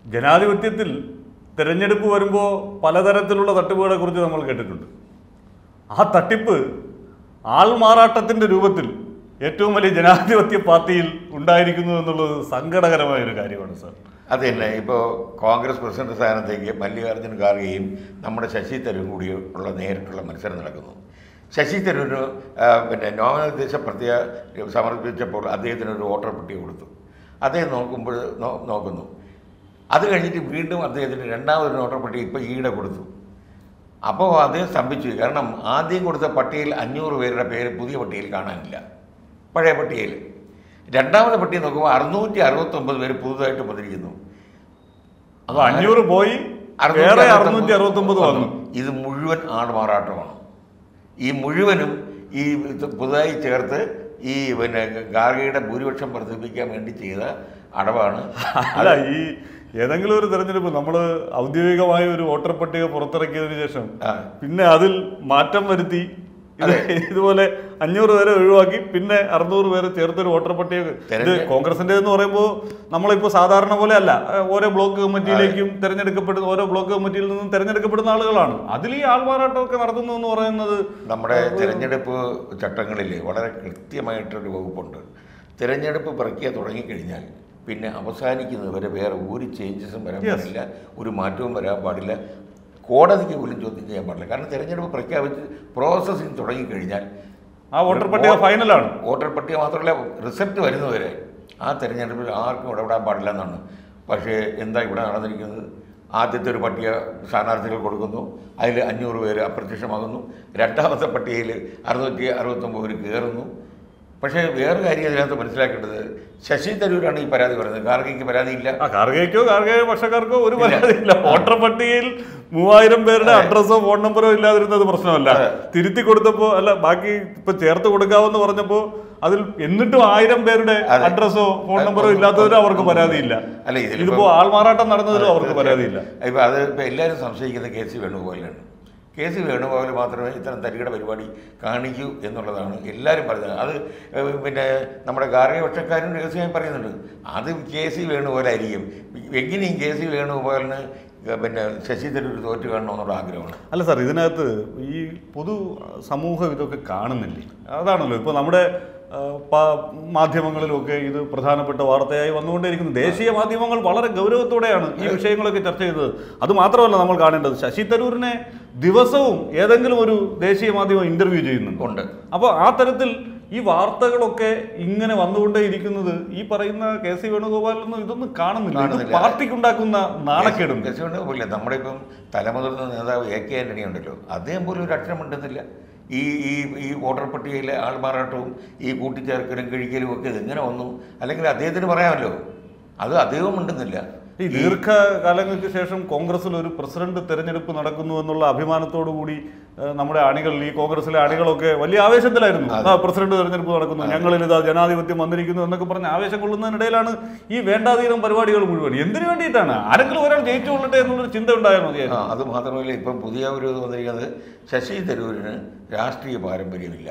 ജനാധിപത്യത്തിൽ തിരഞ്ഞെടുപ്പ് വരുമ്പോൾ പലതരത്തിലുള്ള തട്ടിപ്പുകളെ കുറിച്ച് നമ്മൾ കേട്ടിട്ടുണ്ട് ആ തട്ടിപ്പ് ആൾമാറാട്ടത്തിന്റെ രൂപത്തിൽ ഏറ്റവും വലിയ ജനാധിപത്യ പാർട്ടിയിൽ ഉണ്ടായിരിക്കുന്നു എന്നുള്ളത് സങ്കടകരമായ ഒരു കാര്യമാണ് സാർ അത് തന്നെ ഇപ്പോൾ കോൺഗ്രസ് പ്രസിഡന്റ് സ്ഥാനത്തേക്ക് മല്ലികാർജ്ജുൻ ഖാർഗെയും നമ്മുടെ ശശി തരൂരും കൂടി ഉള്ള നേരിട്ടുള്ള മത്സരം നടക്കുന്നു ശശി തരൂരിന് ആ, പിന്നെ നോമിനേഷൻ പ്രത്യേക സമർപ്പിച്ചപ്പോൾ അദ്ദേഹത്തിന് ഒരു വോട്ടർ പട്ടിക കൊടുത്തു അദ്ദേഹം നോക്കുമ്പോൾ നോ- നോക്കുന്നു അത് കഴിഞ്ഞിട്ട് വീണ്ടും അദ്ദേഹത്തിന് രണ്ടാമതൊരു വോട്ടർ പട്ടിക ഇപ്പോൾ ഈയിടെ കൊടുത്തു അപ്പോൾ അദ്ദേഹം സ്തംഭിച്ചു പോയി. കാരണം ആദ്യം കൊടുത്ത പട്ടികയിൽ അഞ്ഞൂറ് പേരുടെ പേര് പുതിയ പട്ടികയിൽ കാണാനില്ല പഴയ പട്ടികയിൽ രണ്ടാമത്തെ പട്ടിക നോക്കുമ്പോൾ അറുന്നൂറ്റി അറുപത്തൊമ്പത് പേര് പുതുതായിട്ട് വന്നിരിക്കുന്നു അപ്പൊ അഞ്ഞൂറ് പോയി വേറെ അറുന്നൂറ്റി അറുപത്തി ഒമ്പത് വന്നു ഇത് മുഴുവൻ ആൾമാറാട്ടമാണ് ഈ മുഴുവനും ഈ ഇത് പുതുതായി ചേർത്ത് ഈ പിന്നെ ഗാർഗയുടെ ഭൂരിപക്ഷം വർദ്ധിപ്പിക്കാൻ വേണ്ടി ചെയ്ത അടവാണ് അല്ല ഈ ഏതെങ്കിലും ഒരു തെരഞ്ഞെടുപ്പ് നമ്മൾ ഔദ്യോഗികമായ ഒരു വോട്ടർ പട്ടിക പുറത്തിറക്കിയതിനു ശേഷം ആ. പിന്നെ അതിൽ മാറ്റം വരുത്തി ഇത് ഇതുപോലെ അഞ്ഞൂറ് പേരെ ഒഴിവാക്കി പിന്നെ അറുന്നൂറ് പേരെ ചേർത്തൊരു വോട്ടർ പട്ടിക ഇത് തെരഞ്ഞെ- കോൺഗ്രസിന്റെ എന്ന് പറയുമ്പോൾ നമ്മളിപ്പോൾ സാധാരണ പോലെ അല്ല ഏഹ് ഓരോ ബ്ലോക്ക് കമ്മിറ്റിയിലേക്കും തെരഞ്ഞെടുക്കപ്പെടുന്ന ഓരോ ബ്ലോക്ക് കമ്മിറ്റിയിൽ നിന്നും തെരഞ്ഞെടുക്കപ്പെടുന്ന ആളുകളാണ് അതിൽ ഈ ആൾമാറാട്ടമൊക്കെ നടത്തുന്നു എന്ന് പറയുന്നത് നമ്മുടെ തിരഞ്ഞെടുപ്പ് ചട്ടങ്ങളിൽ വളരെ കൃത്യമായിട്ടൊരു വകുപ്പുണ്ട് തിരഞ്ഞെടുപ്പ് പ്രക്രിയ തുടങ്ങിക്കഴിഞ്ഞാൽ പിന്നെ അവസാനിക്കുന്നത് വരെ വേറെ ഒരു ചേഞ്ചസും വരാൻ Yes. പാടില്ല ഒരു മാറ്റവും വരാൻ പാടില്ല കോടതിക്ക് പോലും ചോദ്യം ചെയ്യാൻ പാടില്ല കാരണം തിരഞ്ഞെടുപ്പ് പ്രഖ്യാപിച്ച് പ്രോസസ്സിങ് തുടങ്ങിക്കഴിഞ്ഞാൽ ആ വോട്ടർ പട്ടിക ഫൈനലാണ് വോട്ടർ പട്ടിക മാത്രമല്ല റിസൾട്ട് വരുന്നവരെ ആ തെരഞ്ഞെടുപ്പിൽ ആർക്കും ഇടപെടാൻ പാടില്ല എന്നാണ് പക്ഷേ എന്താ ഇവിടെ നടന്നിരിക്കുന്നത് ആദ്യത്തെ ഒരു പട്ടിക സ്ഥാനാർത്ഥികൾ കൊടുക്കുന്നു അതിൽ അഞ്ഞൂറ് പേര് അപ്രത്യക്ഷമാകുന്നു രണ്ടാമത്തെ പട്ടികയിൽ അറുന്നൂറ്റി അറുപത്തൊമ്പത് പേര് കയറുന്നു പക്ഷേ വേറെ കാര്യം അതിനകത്ത് മനസ്സിലാക്കേണ്ടത് ശശി തരൂരാണ് ഈ പരാതി പറയുന്നത് ഗാർഗയ്ക്ക് പരാതിയില്ല ആ കാർഗയ്ക്കോ കാർഗയ പക്ഷക്കാർക്കോ ഒരു പരാതിയില്ല വോട്ടർ പട്ടികയിൽ മൂവായിരം പേരുടെ അഡ്രസ്സോ ഫോൺ നമ്പറോ ഇല്ലാതിരുന്നത് പ്രശ്നമല്ല തിരുത്തി കൊടുത്തപ്പോ അല്ല ബാക്കി ഇപ്പൊ ചേർത്ത് കൊടുക്കാവെന്ന് പറഞ്ഞപ്പോ അതിൽ എന്നിട്ടും ആയിരം പേരുടെ അതെ. അഡ്രസ്സോ ഫോൺ നമ്പറോ ഇല്ലാത്തവരും അവർക്ക് പരാതിയില്ല അല്ല, ഇതിലിപ്പോ- ഇതിപ്പോ ആൾമാറാട്ടം നടന്നതിലും അവർക്ക് പരാതിയില്ല ഇപ്പം അത് ഇപ്പം എല്ലാവരും സംശയിക്കുന്ന കെ സി വേണുഗോപാലാണ് കെ സി വേണുഗോപാൽ മാത്രമേ ഇത്തരം തരികട പരിപാടി കാണിക്കൂ എന്നുള്ളതാണ് എല്ലാവരും പറയുന്നത് അത് ഏഹ്, പിന്നെ നമ്മുടെ ഗാർഹിക പക്ഷക്കാരും രഹസ്യമായി പറയുന്നുണ്ട് അത് കെ സി വേണുഗോപാലായിരിക്കും എങ്ങനെയും കെ സി വേണുഗോപാലിന് പിന്നെ ശശി തരൂർ തോറ്റു കാണണമെന്നുള്ള ആഗ്രഹമാണ് അല്ല സാർ ഇതിനകത്ത് ഈ പൊതു സമൂഹം ഇതൊക്കെ കാണുന്നില്ലേ അതാണല്ലോ ഇപ്പോൾ നമ്മുടെ ആ, പ- മാധ്യമങ്ങളിലൊക്കെ ഇത് പ്രധാനപ്പെട്ട വാർത്തയായി വന്നുകൊണ്ടേയിരിക്കുന്നു ദേശീയ മാധ്യമങ്ങൾ വളരെ ഗൗരവത്തോടെയാണ് ഈ വിഷയങ്ങളൊക്കെ ചർച്ച ചെയ്തത് അത് മാത്രമല്ല നമ്മൾ കാണേണ്ടത് ശശി തരൂരിനെ ദിവസവും ഏതെങ്കിലും ഒരു ദേശീയ മാധ്യമം ഇന്റർവ്യൂ ചെയ്യുന്നുണ്ട് ഉണ്ട് അപ്പോൾ ആ തരത്തിൽ ഈ വാർത്തകളൊക്കെ ഇങ്ങനെ വന്നുകൊണ്ടേ ഇരിക്കുന്നത് ഈ പറയുന്ന കെ സി വേണുഗോപാലൊന്നും ഇതൊന്നും കാണുന്നില്ല ഇത് കാണുന്നില്ല. പാർട്ടിക്കുണ്ടാക്കുന്ന നാണക്കേടുണ്ട് കെ സി വേണുഗോപാലില്ല നമ്മുടെ ഇപ്പം തലമുതിർന്ന നേതാവ് എ കെ ആന്റണി ഉണ്ടല്ലോ അദ്ദേഹം പോലും ഒരു അക്ഷരം മിണ്ടുന്നില്ല ഈ ഈ ഈ വോട്ടർ പട്ടികയിലെ ആൾമാറാട്ടവും ഈ കൂട്ടിച്ചേർക്കലും കഴിക്കലും ഒക്കെ ഇതെങ്ങനെ വന്നു അല്ലെങ്കിൽ അദ്ദേഹത്തിന് പറയാമല്ലോ അത് അദ്ദേഹവും മിണ്ടുന്നില്ല ഈ ദീർഘകാലങ്ങൾക്ക് ശേഷം കോൺഗ്രസിൽ ഒരു പ്രസിഡന്റ് തെരഞ്ഞെടുപ്പ് നടക്കുന്നു എന്നുള്ള അഭിമാനത്തോടു കൂടി ഏഹ്, നമ്മുടെ അണികൾ ഈ കോൺഗ്രസിലെ അണികളൊക്കെ വലിയ ആവേശത്തിലായിരുന്നു ആ പ്രസിഡന്റ് തെരഞ്ഞെടുപ്പ് നടക്കുന്നു ഞങ്ങളിൽ ഇതാ ജനാധിപത്യം വന്നിരിക്കുന്നു എന്നൊക്കെ പറഞ്ഞ് ആവേശം കൊള്ളുന്നതിനിടയിലാണ് ഈ വേണ്ടാതീനം പരിപാടികൾ മുഴുവൻ എന്തിനു വേണ്ടിയിട്ടാണ് ആരെങ്കിലും ഒരാൾ ജയിച്ചു കൊള്ളട്ടെ എന്നുള്ളൊരു ചിന്ത ഉണ്ടായാൽ ആ മതിയായിരുന്നു അത് മാത്രമല്ല ഇപ്പം പുതിയ ഒരു ഇത് വന്നിരിക്കുന്നത് ശശി തരൂരിന് രാഷ്ട്രീയ പാരമ്പര്യമില്ല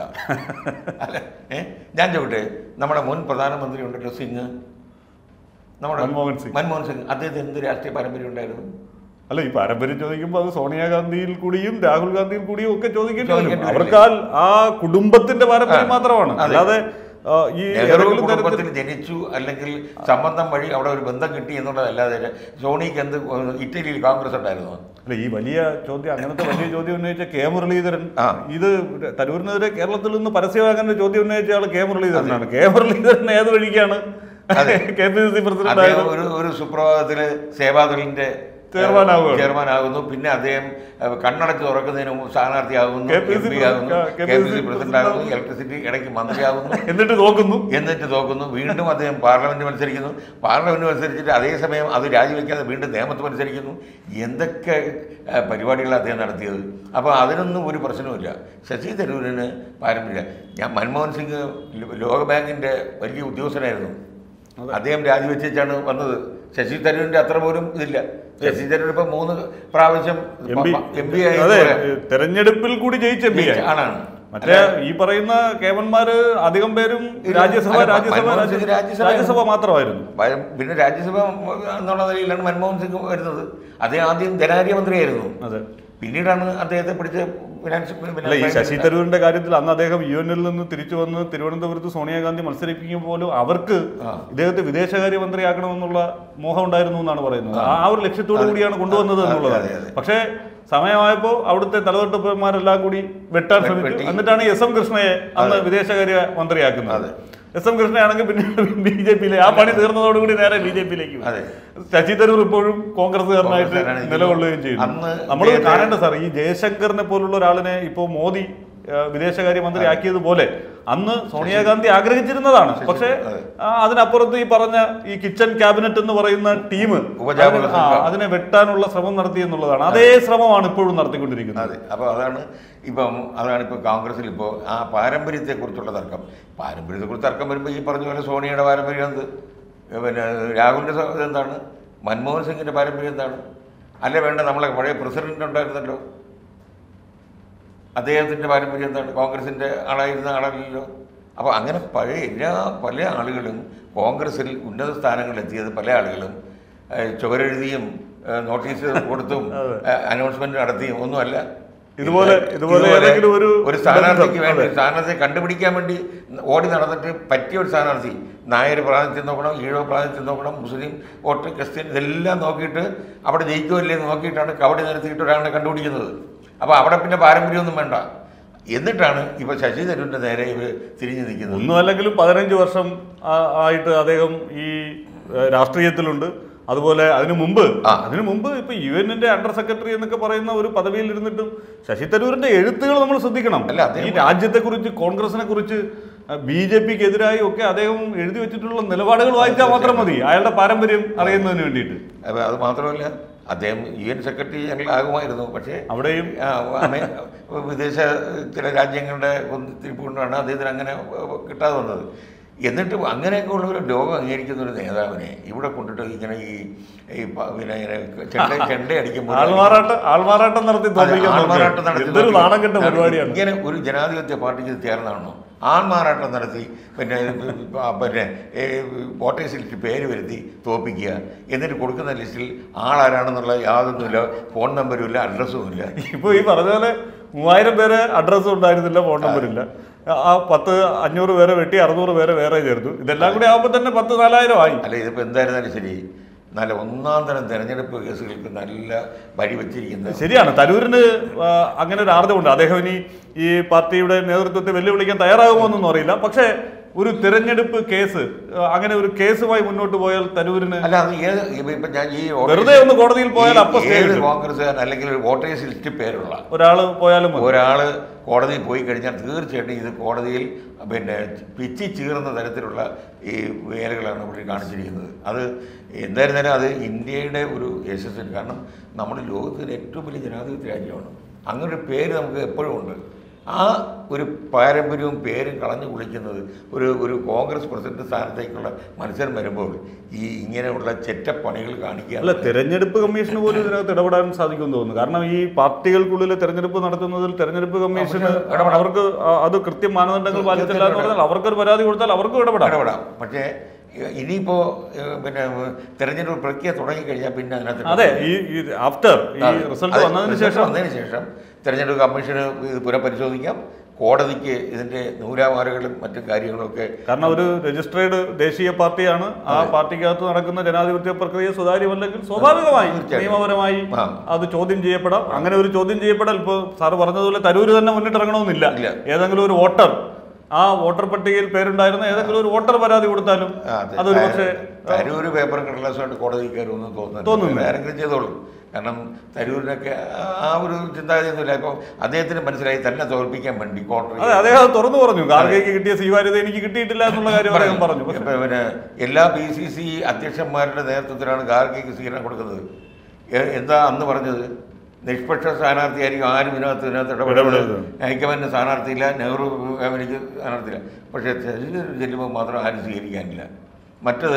അല്ല ഏ ഞാൻ ചോട്ടെ നമ്മുടെ മുൻ പ്രധാനമന്ത്രി ഉണ്ടല്ലോ സിംഗ് നമ്മുടെ മൻമോഹൻ സിംഗ്. മൻമോഹൻ സിംഗ് അദ്ദേഹത്തിന് എന്ത് രാഷ്ട്രീയ പാരമ്പര്യം ഉണ്ടായിരുന്നു അല്ല ഈ പാരമ്പര്യം ചോദിക്കുമ്പോൾ അത് സോണിയാഗാന്ധിയിൽ കൂടിയും രാഹുൽ ഗാന്ധിയിൽ കൂടിയും ഒക്കെ ചോദിക്കേണ്ടി വരും ചോദിക്കേണ്ടി വരും. അവർക്ക് ആ- ആ കുടുംബത്തിന്റെ പാരമ്പര്യം ആ, മാത്രമാണ് അതെ. അല്ലാതെ ആ, ഈ നെഹ്റു ഏതെങ്കിലും കുടുംബത്തിൽ തരത്തിൽ ജനിച്ചു അല്ലെങ്കിൽ സംബന്ധം വഴി അവിടെ ഒരു ബന്ധം കിട്ടി എന്നുള്ളതല്ലാതെ സോണിക്ക് എന്ത് ഇറ്റലിയിൽ കോൺഗ്രസ് ഉണ്ടായിരുന്നു അല്ല ഈ വലിയ ചോദ്യം അങ്ങനത്തെ വലിയ ചോദ്യം ഉന്നയിച്ച കെ മുരളീധരൻ ആ. ഇത് തരൂരിനെതിരെ കേരളത്തിൽ നിന്ന് പരസ്യമാകാൻ ഒരു ചോദ്യം ഉന്നയിച്ച ആൾ കെ മുരളീധരനാണ് കെ മുരളീധരൻ ഏത് വഴിക്കാണ് അതെ. K P C C president അദ്ദേഹം ആയത് ഒരു ഒരു സുപ്രഭാതത്തില് സേവാദളിന്റെ ചെയർമാനാവുകയാണ്. ചെയർമാനാകുന്നു പിന്നെ അദ്ദേഹം ഏഹ്, കണ്ണടച്ച് തുറക്കുന്നതിന് മുമ്പ് സ്ഥാനാർത്ഥിയാകുന്നു K P C M P ആകുന്നു K K P P C C president ആകുന്നു ഇലക്ട്രിസിറ്റി ഇടയ്ക്ക് മന്ത്രിയാകുന്നു എന്നിട്ട് നോക്കുന്നു എന്നിട്ട് തോക്കുന്നു വീണ്ടും അദ്ദേഹം പാർലമെന്റ് മത്സരിക്കുന്നു പാർലമെന്റ് മത്സരിച്ചിട്ട് അതേസമയം അത് രാജിവെക്കാതെ വീണ്ടും നിയമത്ത് മത്സരിക്കുന്നു എന്തൊക്കെ ഏഹ്, പരിപാടികളാണ് അദ്ദേഹം നടത്തിയത് അപ്പോൾ അതിനൊന്നും ഒരു പ്രശ്നവുമില്ല ശശി തരൂരിന് പാരമ്പര്യം ഞാൻ മൻമോഹൻ സിംഗ് ലോ- ലോകബാങ്കിന്റെ വലിയ ഉദ്യോഗസ്ഥനായിരുന്നു അദ്ദേഹം രാജിവെച്ചാണ് വന്നത് ശശി തരൂരിന്റെ അത്ര പോലും ഇതില്ല ശശി തരൂർ ഇപ്പൊ മൂന്ന് പ്രാവശ്യം എം പി എം പി ആയി അതെ തെരഞ്ഞെടുപ്പിൽ കൂടി ജയിച്ച എം പി ആണാണ് മറ്റേ ഈ പറയുന്ന കേവന്മാര് അധികം പേരും ഇല്ല. രാജ്യസഭ അല്ല, രാജ്യസഭ മൻമോഹൻ സിംഗ് രാജ്യ- രാജ്യസഭ- രാജ്യസഭ മാത്രമായിരുന്നു ഭയം- പിന്നെ രാജ്യസഭ എന്നുള്ള നിലയിലാണ് മൻമോഹൻ സിംഗ് വരുന്നത് അദ്ദേഹം ആദ്യം ധനകാര്യ മന്ത്രിയായിരുന്നു അതെ പിന്നീടാണ് അദ്ദേഹത്തെ പിടിച്ച് ഫിനാൻസ് അല്ല ഈ ശശി തരൂരിന്റെ കാര്യത്തിൽ അന്ന് അദ്ദേഹം യു എനിൽ നിന്ന് തിരിച്ചു വന്ന് തിരുവനന്തപുരത്ത് സോണിയാഗാന്ധി മത്സരിപ്പിക്കുമ്പോൾ പോലും അവർക്ക് ആ. ഇദ്ദേഹത്തെ വിദേശകാര്യ മന്ത്രിയാക്കണമെന്നുള്ള മോഹം ഉണ്ടായിരുന്നു എന്നാണ് പറയുന്നത് ആ ആ ഒരു ലക്ഷ്യത്തോടു കൂടിയാണ് കൊണ്ടുവന്നത് അതെ, എന്നുള്ളതാണ് അതെ, അതെ. പക്ഷേ സമയമായപ്പോൾ അവിടുത്തെ തലതൊട്ടപ്പന്മാരെല്ലാം കൂടി വെട്ടാൻ വെ- ശ്രമിച്ചു വെട്ടി. എന്നിട്ടാണ് എസ് എം കൃഷ്ണയെ അന്ന് വിദേശകാര്യ മന്ത്രിയാക്കുന്നത് അതെ. എസ് എം കൃഷ്ണയാണെങ്കിൽ പിന്നെ ബി ജെ പിയിലെ ആ പണി തീർന്നതോടുകൂടി നേരെ ബി ജെ പിയിലേക്ക് അതെ. ശശി തരൂർ ഇപ്പോഴും കോൺഗ്രസ്സുകാരനായിട്ട് കോൺഗ്രസ്സുകാരനാണ് നിലകൊള്ളുകയും ചെയ്യുന്നു അന്ന് നമ്മൾ ഇദ്ദേഹത്തെ- കാണേണ്ട സാർ ഈ ജയശങ്കറിനെ പോലുള്ള ഒരാളിനെ ഇപ്പോൾ മോദി ആ, വിദേശകാര്യമന്ത്രി ആക്കിയതുപോലെ അന്ന് സോണിയാഗാന്ധി ആഗ്രഹിച്ചിരുന്നതാണ് പക്ഷേ അതെ. ആ, അതിനപ്പുറത്ത് ഈ പറഞ്ഞ ഈ കിച്ചൺ ക്യാബിനറ്റ് എന്ന് പറയുന്ന ടീം ഉപജാപക അതിനെ- ആ, സംഘം. അതിനെ വെട്ടാനുള്ള ശ്രമം നടത്തി എന്നുള്ളതാണ് അതേ ശ്രമമാണ് ഇപ്പോഴും നടത്തിക്കൊണ്ടിരിക്കുന്നത് അതെ അപ്പോൾ അതാണ് ഇപ്പം അതാണ് ഇപ്പോൾ കോൺഗ്രസിൽ ഇപ്പോൾ ആ പാരമ്പര്യത്തെക്കുറിച്ചുള്ള തർക്കം പാരമ്പര്യത്തെക്കുറിച്ച് തർക്കം വരുമ്പോൾ ഈ പറഞ്ഞ പോലെ സോണിയയുടെ പാരമ്പര്യം എന്ത് പിന്നെ രാഹുലിൻ്റെ സ- എന്താണ് മൻമോഹൻ സിംഗിൻ്റെ പാരമ്പര്യം എന്താണ് അല്ല വേണ്ട നമ്മളെ പഴയ പ്രസിഡന്റ് ഉണ്ടായിരുന്നല്ലോ അദ്ദേഹത്തിൻ്റെ പാരമ്പര്യം എന്താണ് കോൺഗ്രസിൻ്റെ ആളായിരുന്ന ആളല്ലല്ലോ അപ്പോൾ അങ്ങനെ പഴയ എല്ലാ പല ആളുകളും കോൺഗ്രസിൽ ഉന്നത സ്ഥാനങ്ങളിൽ എത്തിയത് പല ആളുകളും ഏഹ്, ചുവരെഴുതിയും ഏഹ്, നോട്ടീസ് കൊടുത്തും അനൗൺസ്മെന്റ് നടത്തിയും ഒന്നുമല്ല ഇതുപോലെ- ഇതുപോലെ ഏതെങ്കിലും ഒരു ഒരു സ്ഥാനാർത്ഥിക്ക് ബന്ധം, വേണ്ടി അതെ. സ്ഥാനാർത്ഥിയെ കണ്ടുപിടിക്കാൻ വേണ്ടി ഓടി നടന്നിട്ട് പറ്റിയ ഒരു സ്ഥാനാർത്ഥി നായർ പ്രാതിനിധ്യം നോക്കണം ഈഴവ പ്രാതിനിധ്യം നോക്കണം മുസ്ലിം വോട്ട് ക്രിസ്ത്യൻ ഇതെല്ലാം നോക്കിയിട്ട് അവിടെ ജയിക്കുമല്ലേ എന്ന് നോക്കിയിട്ടാണ് കവടി നിരത്തിയിട്ട് ഒരാളെ കണ്ടുപിടിക്കുന്നത് അപ്പോൾ അവിടെ പിന്നെ പാരമ്പര്യമൊന്നും വേണ്ട എന്നിട്ടാണ് ഇപ്പോൾ ശശി തരൂരിൻ്റെ നേരെ ഇവർ തിരിഞ്ഞു നിൽക്കുന്നത് ഒന്നും അല്ലെങ്കിലും പതിനഞ്ച് വർഷം ആ- ആയിട്ട് അദ്ദേഹം ഈ ഏഹ്, രാഷ്ട്രീയത്തിലുണ്ട് അതുപോലെ അതിനു മുമ്പ് ആ. അതിനു മുമ്പ് ഇപ്പൊ യു എന്നിന്റെ അണ്ടർ സെക്രട്ടറി എന്നൊക്കെ പറയുന്ന ഒരു പദവിയിൽ ഇരുന്നിട്ടും ശശി തരൂരിന്റെ എഴുത്തുകൾ നമ്മൾ ശ്രദ്ധിക്കണം അല്ല, അദ്ദേഹം- ഈ രാജ്യത്തെ കുറിച്ച് കോൺഗ്രസിനെ കുറിച്ച് ബി ജെ പിക്ക് എതിരായി ഒക്കെ അദ്ദേഹം എഴുതി വെച്ചിട്ടുള്ള നിലപാടുകൾ വായിച്ചാൽ മാത്രം മതി അയാളുടെ പാരമ്പര്യം അറിയുന്നതിന് വേണ്ടിയിട്ട് അപ്പോൾ അത് മാത്രമല്ല അദ്ദേഹം യു എൻ സെക്രട്ടറി ഞങ്ങൾ ആകുമായിരുന്നു പക്ഷേ അവിടെയും ആ, അമേ- വിദേശ ചില രാജ്യങ്ങളുടെ കൊണ്ടാണ് അദ്ദേഹത്തിന് അങ്ങനെ കിട്ടാതെ വന്നത് എന്നിട്ട് അങ്ങനെയൊക്കെ ഉള്ള ഒരു ലോകം അംഗീകരിക്കുന്ന ഒരു നേതാവിനെ ഇവിടെ കൊണ്ടിട്ട് ഇങ്ങനെ ഈ ഈ പ- പിന്നെ ഇങ്ങനെ ചെണ്ട ചെണ്ട അടിക്കുമ്പോൾ ആൾമാറാട്ടം ആൾമാറാട്ടം നടത്തി തോൽപ്പിക്കാൻ ആൾമാറാട്ടം നോക്കുക. നടത്തി എന്തൊരു നോക്കി. നാണം കെട്ട പരിപാടിയാണ് ഇങ്ങനെ ഒരു ജനാധിപത്യ പാർട്ടിക്ക് ഇത് ചേർന്നാണോ ആൾമാറാട്ടം നടത്തി പിന്നെ ആ, പിന്നെ വോട്ടേഴ്സ് ലിസ്റ്റ് പേര് വരുത്തി തോപ്പിക്കുക എന്നിട്ട് കൊടുക്കുന്ന ലിസ്റ്റിൽ ആളാരാണെന്നുള്ള യാതൊന്നുമില്ല ഫോൺ നമ്പരും ഇല്ല അഡ്രസ്സും ഇല്ല ഇപ്പൊ ഈ പറഞ്ഞ പോലെ മൂവായിരം പേരെ അഡ്രസ്സ് ഉണ്ടായിരുന്നില്ല ഫോൺ നമ്പർ ഇല്ല ആ പത്ത് അഞ്ഞൂറ് പേരെ വെട്ടി അറുന്നൂറ് പേരെ വേറെ ചേർത്തു ഇതെല്ലാം കൂടി ആകുമ്പോൾ തന്നെ പത്ത് നാലായിരം ആയി അല്ല ഇതിപ്പോൾ എന്തായിരുന്നാലും ശരി നല്ല ഒന്നാം തരം തെരഞ്ഞെടുപ്പ് കേസുകൾക്ക് നല്ല വഴി വെച്ചിരിക്കുന്നത് ശരിയാണ് തരൂരിന് ആ, അങ്ങനെ ഒരു ആർജമുണ്ട് അദ്ദേഹം ഇനി ഈ പാർട്ടിയുടെ നേതൃത്വത്തെ വെല്ലുവിളിക്കാൻ തയ്യാറാകുമോ എന്നൊന്നും അറിയില്ല പക്ഷേ ഒരു തിരഞ്ഞെടുപ്പ് കേസ് ആ, അങ്ങനെ ഒരു കേസുമായി മുന്നോട്ട് പോയാൽ തരൂരിന് അല്ല അത് ഏത് ഇപ്പം ഞാൻ ഈ വെറുതെ ഒന്ന് കോടതിയിൽ പോയാൽ ഈ അപ്പൊ സ്റ്റേ ഏത് കിട്ടും. കോൺഗ്രസ്സുകാരൻ അല്ലെങ്കിൽ ഒരു വോട്ടേഴ്സ് ലിസ്റ്റ് പേരുള്ള ഒരാള് പോയാലും മതി ഒരാള് കോടതിയിൽ പോയി കഴിഞ്ഞാൽ തീർച്ചയായിട്ടും ഇത് കോടതിയിൽ പിന്നെ പിച്ചി ചീറുന്ന തരത്തിലുള്ള ഈ വേലകളാണ് ഇവിടെ കാണിച്ചിരിക്കുന്നത് അത് എന്തായിരുന്നാലും അത് ഇന്ത്യയുടെ ഒരു യശസ്സിന് കാരണം നമ്മുടെ ലോകത്തിലെ ഏറ്റവും വലിയ ജനാധിപത്യ രാജ്യമാണ് അങ്ങനെ ഒരു പേര് നമുക്ക് എപ്പോഴും ഉണ്ട് ആ ഒരു പാരമ്പര്യവും പേരും കളഞ്ഞു കുളിക്കുന്നത് ഒരു ഒരു കോൺഗ്രസ് പ്രസിഡന്റ് സ്ഥാനത്തേക്കുള്ള മത്സരം വരുമ്പോൾ ഈ ഇങ്ങനെയുള്ള ചെറ്റപ്പണികൾ കാണിക്കുക അല്ല തെരഞ്ഞെടുപ്പ് കമ്മീഷന് പോലും ഇതിനകത്ത് ഇടപെടാൻ സാധിക്കുമെന്ന് തോന്നുന്നു കാരണം ഈ പാർട്ടികൾക്കുള്ളിൽ തെരഞ്ഞെടുപ്പ് നടത്തുന്നതിൽ തെരഞ്ഞെടുപ്പ് കമ്മീഷന് ഇടപെടാം. അവർക്ക് ആ- അത് കൃത്യം മാനദണ്ഡങ്ങൾ പാലിച്ചില്ല എന്ന് പറഞ്ഞാൽ അവർക്കൊരു പരാതി കൊടുത്താൽ അവർക്കും ഇടപെടാം ഇടപെടാം പക്ഷേ ഇനിയിപ്പോൾ പിന്നെ തെരഞ്ഞെടുപ്പ് പ്രക്രിയ തുടങ്ങിക്കഴിഞ്ഞാൽ പിന്നെ അതിനകത്ത് അതെ ഈ ആഫ്റ്റർ ഈ അതെ. റിസൾട്ട് അത് വന്നതിന് റിസൾട്ട് ശേഷം വന്നതിന് ശേഷം തെരഞ്ഞെടുപ്പ് കമ്മീഷന് ഇത് പുനഃപരിശോധിക്കാം കോടതിക്ക് ഇതിന്റെ നൂലാമാലകളും മറ്റു കാര്യങ്ങളൊക്കെ കാരണം ഒരു രജിസ്ട്രേഡ് ദേശീയ പാർട്ടിയാണ് ആ പാർട്ടിക്കകത്ത് നടക്കുന്ന ജനാധിപത്യ പ്രക്രിയ സുതാര്യമല്ലെങ്കിൽ സ്വാഭാവികമായി തീർച്ചയായും. നിയമപരമായി ആ. അത് ചോദ്യം ചെയ്യപ്പെടാം അങ്ങനെ ഒരു ചോദ്യം ചെയ്യപ്പെടൽ ഇപ്പോൾ സാറ് പറഞ്ഞതുപോലെ തരൂര് തന്നെ മുന്നിട്ടിറങ്ങണമെന്നില്ല ഇല്ല. ഏതെങ്കിലും ഒരു വോട്ടർ ആ വോട്ടർ പട്ടികയിൽ പേരുണ്ടായിരുന്ന ഏതെങ്കിലും ഒരു വോട്ടർ പരാതി കൊടുത്താലും ആ, അതെ. അതൊരു പക്ഷേ തരൂര് പേപ്പറും കടലാസുമായിട്ട് കോടതിയിൽ കയറുമെന്ന് തോന്നുന്നു തോന്നുന്നില്ല. ആരെങ്കിലും ചെയ്തോളൂ കാരണം തരൂരിനൊക്കെ ആ ഒരു ചിന്താഗതിയൊന്നുമില്ല ഇപ്പോൾ അദ്ദേഹത്തിന് മനസ്സിലായി തന്നെ തോൽപ്പിക്കാൻ വേണ്ടി കോടതി അതെ അദ്ദേഹം അത് തുറന്നു പറഞ്ഞു ഗാർഗയ്ക്ക് കിട്ടിയ സ്വീകാര്യത എനിക്ക് കിട്ടിയിട്ടില്ല എന്നുള്ള കാര്യം അദ്ദേഹം പറഞ്ഞു പക്ഷേ ഇപ്പൊ പിന്നെ എല്ലാ ബി സി സി അധ്യക്ഷന്മാരുടെ നേതൃത്വത്തിലാണ് ഗാർഗയ്ക്ക് സ്വീകരണം കൊടുക്കുന്നത് എ- എന്താ അന്ന് പറഞ്ഞത് നിഷ്പക്ഷ സ്ഥാനാർത്ഥിയായിരിക്കും ആരും ഇതിനകത്ത് ഇതിനകത്ത് ഇടപെടരുത് ഇടപെടരുത്. ഹൈക്കമാൻഡിന് സ്ഥാനാർത്ഥിയില്ല നെഹ്റു ഫാമിലിക്ക് സ്ഥാനാർത്ഥിയില്ല പക്ഷേ ശശി ചെല്ലുമ്പോൾ മാത്രം ആരും സ്വീകരിക്കാനില്ല മറ്റത്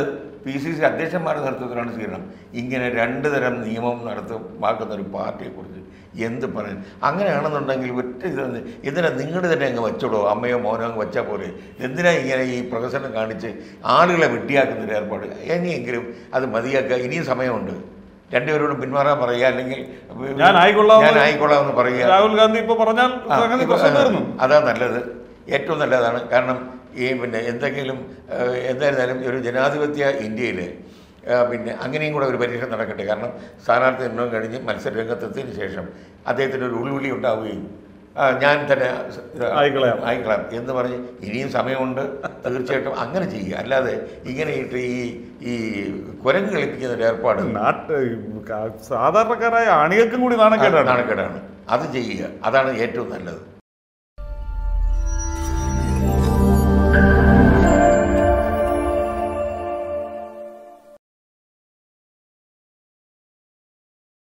പി സി സി അധ്യക്ഷന്മാരുടെ നേതൃത്വത്തിലാണ് സ്വീകരണം ഇങ്ങനെ രണ്ട് തരം നിയമം നടത്തുമാക്കുന്ന ഒരു പാർട്ടിയെക്കുറിച്ച് എന്ത് പറയാൻ അങ്ങനെയാണെന്നുണ്ടെങ്കിൽ ഒറ്റ ഇതൊന്ന് എന്തിനാ നിങ്ങളുടെ തന്നെ അങ്ങ് വെച്ചോടോ അമ്മയോ മോനോ അങ്ങ് വെച്ചാൽ പോലെ എന്തിനാ ഇങ്ങനെ ഈ പ്രഹസനം കാണിച്ച് ആളുകളെ വെട്ടിയാക്കുന്നൊരു ഏർപ്പാട് ഇനിയെങ്കിലും അത് മതിയാക്കുക ഇനിയും സമയമുണ്ട് രണ്ടുപേരോടും പിന്മാറാൻ പറയുക അല്ലെങ്കിൽ ഞാൻ ആയിക്കൊള്ളാം ഞാൻ ആയിക്കൊള്ളാം എന്ന് പറയുക രാഹുൽ ഗാന്ധി ഇപ്പൊ പറഞ്ഞാൽ ആ, സംഗതി ഇപ്പൊ, പ്രശ്നം തീർന്നു അതാ നല്ലത് ഏറ്റവും നല്ലതാണ് കാരണം ഈ പിന്നെ എന്തെങ്കിലും ഏഹ്, എന്തായിരുന്നാലും ഒരു ജനാധിപത്യ ഇന്ത്യയിൽ പിന്നെ അങ്ങനെയും കൂടെ ഒരു പരീക്ഷ നടക്കട്ടെ കാരണം സ്ഥാനാർത്ഥി നിർണ്ണയം കഴിഞ്ഞ് മത്സര രംഗത്തെത്തിയതിനു ശേഷം അദ്ദേഹത്തിന് ഒരു ഉൾവിളി ഉണ്ടാവുകയും ആ, ഞാൻ തന്നെ സ- ഇത് ആയിക്കളയാം. ആയിക്കളാം എന്ന് പറഞ്ഞ് ഇനിയും സമയമുണ്ട് തീർച്ചയായിട്ടും അങ്ങനെ ചെയ്യുക അല്ലാതെ ഇങ്ങനെ ഇട്ട് ഈ ഈ കുരങ്ങ് കളിപ്പിക്കുന്ന ഒരു ഏർപ്പാട് നാട്ട് സാധാരണക്കാരായ അണികൾക്കും കൂടി നാണക്കേടാണ് നാണക്കേടാണ് അത് ചെയ്യുക അതാണ് ഏറ്റവും നല്ലത്